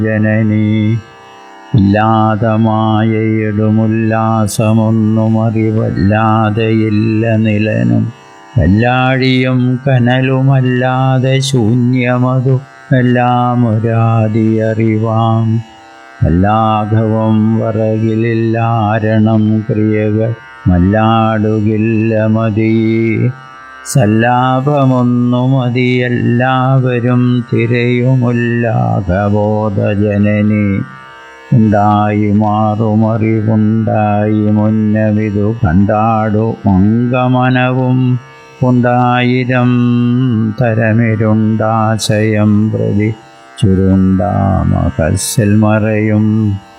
ജനനീ ഇല്ലാതമായയിടുമുല്ലാസമൊന്നും അറിവല്ലാതെയില്ല നിലനും വല്ലാഴിയും കനലുമല്ലാതെ ശൂന്യമതു എല്ലാം ഒരാതി അറിവാം വല്ലാഘവം വറകിലില്ലാരണം ക്രിയകൾ മല്ലാടുകില്ല മതി സല്ലാപമൊന്നു മതി എല്ലാവരും തിരയുമുല്ലാഘബോധജനനി ഉണ്ടായി മാറുമറിവുണ്ടായി മുന്നവിതു കണ്ടാടു മംഗമനവും ഉണ്ടായിരം തരമിരുണ്ടാശയം പ്രതി ചുരുണ്ടാമകസ്സിൽ മറയും